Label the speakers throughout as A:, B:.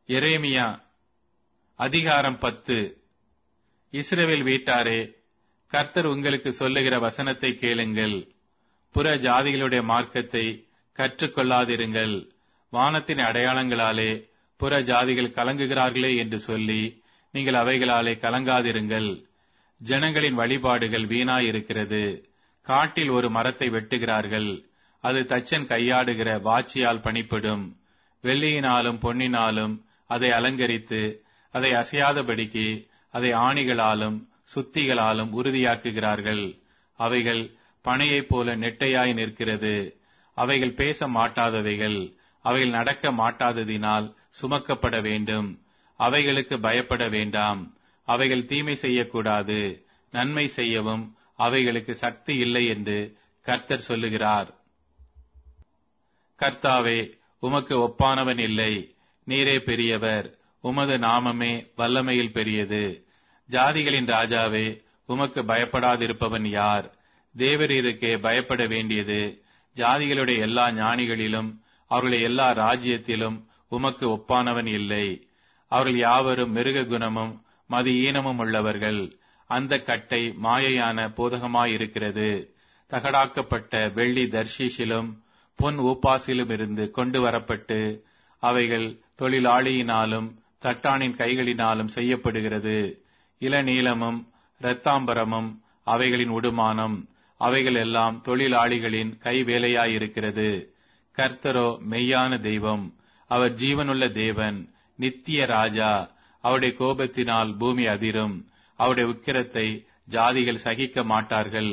A: எரேமியா அதிகாரம் பத்து இஸ்ரவேல் வீட்டாரே கர்த்தர் உங்களுக்கு சொல்லுகிற வசனத்தை கேளுங்கள் புற ஜாதிகளுடைய மார்க்கத்தை கற்றுக்கொள்ளாதிருங்கள் வானத்தின் அடையாளங்களாலே புற ஜாதிகள் கலங்குகிறார்களே என்று சொல்லி நீங்கள் அவைகளாலே கலங்காதிருங்கள் ஜனங்களின் வழிபாடுகள் வீணாயிருக்கிறது காட்டில் ஒரு மரத்தை வெட்டுகிறார்கள் அது தச்சன் கையாடுகிற வாச்சியால் பணிப்படும் வெள்ளியினாலும் பொன்னினாலும் அதை அலங்கரித்து அதை அசையாதபடிக்கு அதை ஆணிகளாலும் சுத்திகளாலும் உறுதியாக்குகிறார்கள் அவைகள் பனையைப் போல நெட்டையாய் நிற்கிறது அவைகள் பேச மாட்டாதவைகள் அவைகள் நடக்க மாட்டாததினால் சுமக்கப்பட வேண்டும் அவைகளுக்கு பயப்பட வேண்டாம் அவைகள் தீமை செய்யக்கூடாது நன்மை செய்யவும் அவைகளுக்கு சக்தி இல்லை என்று கர்த்தர் சொல்லுகிறார் கர்த்தாவே உமக்கு ஒப்பானவன் இல்லை நீரே பெரியவர் உமது நாமமே வல்லமையில் பெரியது ஜாதிகளின் ராஜாவே உமக்கு பயப்படாதிருப்பவன் யார் தேவரீருக்கே பயப்பட வேண்டியது ஜாதிகளுடைய எல்லா ஞானிகளிலும் அவர்களுடைய எல்லா ராஜ்யத்திலும் உமக்கு ஒப்பானவன் இல்லை அவர்கள் யாவரும் மிருக குணமும் மதி ஈனமும் உள்ளவர்கள் அந்த கட்டை மாயையான போதகமாயிருக்கிறது தகடாக்கப்பட்ட வெள்ளி தர்ஷீஷிலும் பொன் ஊப்பாசிலும் இருந்து கொண்டு வரப்பட்டு அவைகள் தொழிலாளியினாலும் தட்டானின் கைகளினாலும் செய்யப்படுகிறது இளநீளமும் இரத்தாம்பரமும் அவைகளின் உடுமானம் அவைகள் எல்லாம் தொழிலாளிகளின் கை வேலையாயிருக்கிறது கர்த்தரோ மெய்யான தெய்வம் அவர் ஜீவனுள்ள தேவன் நித்திய ராஜா அவருடைய கோபத்தினால் பூமி அதிரும் அவருடைய உக்கிரத்தை ஜாதிகள் சகிக்க மாட்டார்கள்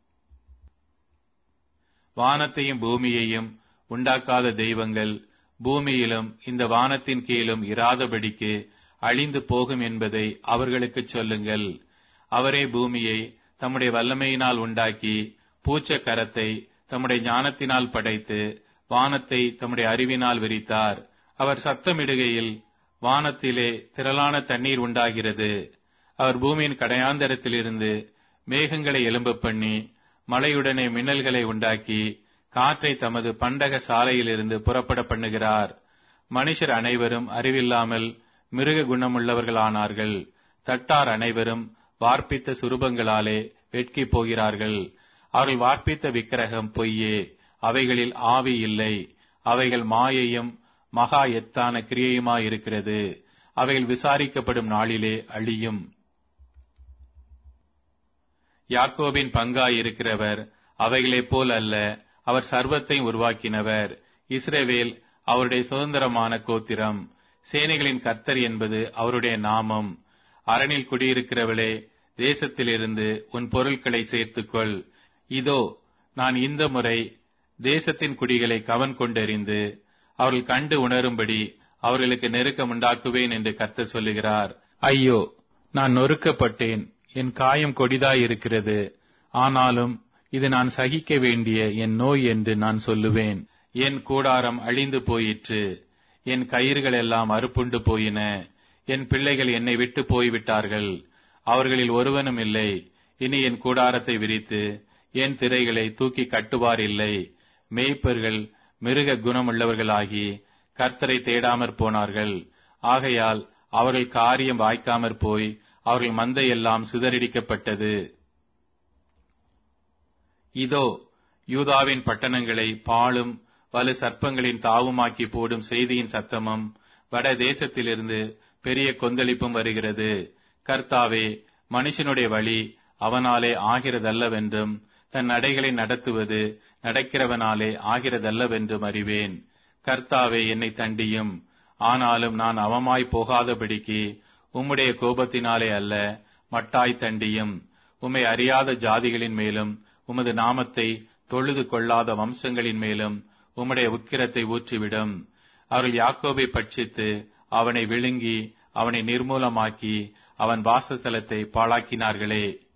A: வானத்தையும் பூமியையும் உண்டாக்காத தெய்வங்கள் பூமியிலும் இந்த வானத்தின் கீழும் இராதபடிக்கு அழிந்து போகும் என்பதை அவர்களுக்கு சொல்லுங்கள் அவரே பூமியை தம்முடைய வல்லமையினால் உண்டாக்கி பூச்ச கரத்தை தம்முடைய ஞானத்தினால் படைத்து வானத்தை தம்முடைய அறிவினால் விரித்தார் அவர் சத்தமிடுகையில் வானத்திலே திரளான தண்ணீர் உண்டாகிறது அவர் பூமியின் கடையாந்தரத்திலிருந்து மேகங்களை எலும்ப பண்ணி மழையுடனே மின்னல்களை உண்டாக்கி காற்றை தமது பண்டக சாலையிலிருந்து புறப்பட பண்ணுகிறார் மனுஷர் அனைவரும் அறிவில்லாமல் மிருக குணமுள்ளவர்களானார்கள் தட்டார் அனைவரும் வார்ப்பித்த சுரூபங்களாலே வெட்கி போகிறார்கள் அவர்கள் வார்ப்பித்த விக்கிரகம் பொய்யே அவைகளில் ஆவி இல்லை அவைகள் மாயையும் மகா எத்தான கிரியையுமாயிருக்கிறது அவைகள் விசாரிக்கப்படும் நாளிலே அழியும் யாக்கோபின் பங்காயிருக்கிறவர் அவைகளைப் போல் அல்ல அவர் சர்வத்தை உருவாக்கினவர் இஸ்ரேவேல் அவருடைய சுதந்திரமான கோத்திரம் சேனைகளின் கர்த்தர் என்பது அவருடைய நாமம் அரணில் குடியிருக்கிறவளே தேசத்திலிருந்து உன் பொருட்களை சேர்த்துக்கொள் இதோ நான் இந்த முறை தேசத்தின் குடிகளை கவன் கொண்டறிந்து அவர்கள் கண்டு உணரும்படி அவர்களுக்கு நெருக்கம் உண்டாக்குவேன் என்று கர்த்தர் சொல்லுகிறார் ஐயோ நான் நொறுக்கப்பட்டேன் என் காயம் கொடிதாயிருக்கிறது ஆனாலும் இது நான் சகிக்க வேண்டிய என் நோய் என்று நான் சொல்லுவேன் என் கூடாரம் அழிந்து போயிற்று என் கயிறுகள் எல்லாம் அறுப்புண்டு போயின என் பிள்ளைகள் என்னை விட்டு போய்விட்டார்கள் அவர்களில் ஒருவனும் இல்லை இனி என் கூடாரத்தை விரித்து என் திரைகளை தூக்கி கட்டுவார் இல்லை மேய்ப்பர்கள் மிருக குணமுள்ளவர்களாகி கர்த்தரை தேடாமற் போனார்கள் ஆகையால் அவர்கள் காரியம் வாய்க்காமற் போய் அவர்கள் மந்தையெல்லாம் சிதறடிக்கப்பட்டது இதோ யூதாவின் பட்டணங்களை பாழும் வலு சர்ப்பங்களின் தாவுமாக்கி போடும் செய்தியின் சத்தமும் வட தேசத்திலிருந்து பெரிய கொந்தளிப்பும் வருகிறது கர்த்தாவே மனுஷனுடைய வழி அவனாலே ஆகிறதல்லவென்றும் தன் நடைகளை நடத்துவது நடக்கிறவனாலே ஆகிறதல்லவென்றும் அறிவேன் கர்த்தாவே என்னை தண்டியும் ஆனாலும் நான் அவமாய் போகாதபடிக்கு உம்முடைய கோபத்தினாலே அல்ல மட்டாய் தண்டியும் உம்மை அறியாத ஜாதிகளின் மேலும் உமது நாமத்தை தொழுது கொள்ளாத வம்சங்களின் மேலும் உம்முடைய உக்கிரத்தை ஊற்றிவிடும் அவர்கள் யாக்கோபை பட்சித்து அவனை விழுங்கி அவனை நிர்மூலமாக்கி அவன் வாசஸ்தலத்தை பாழாக்கினார்களே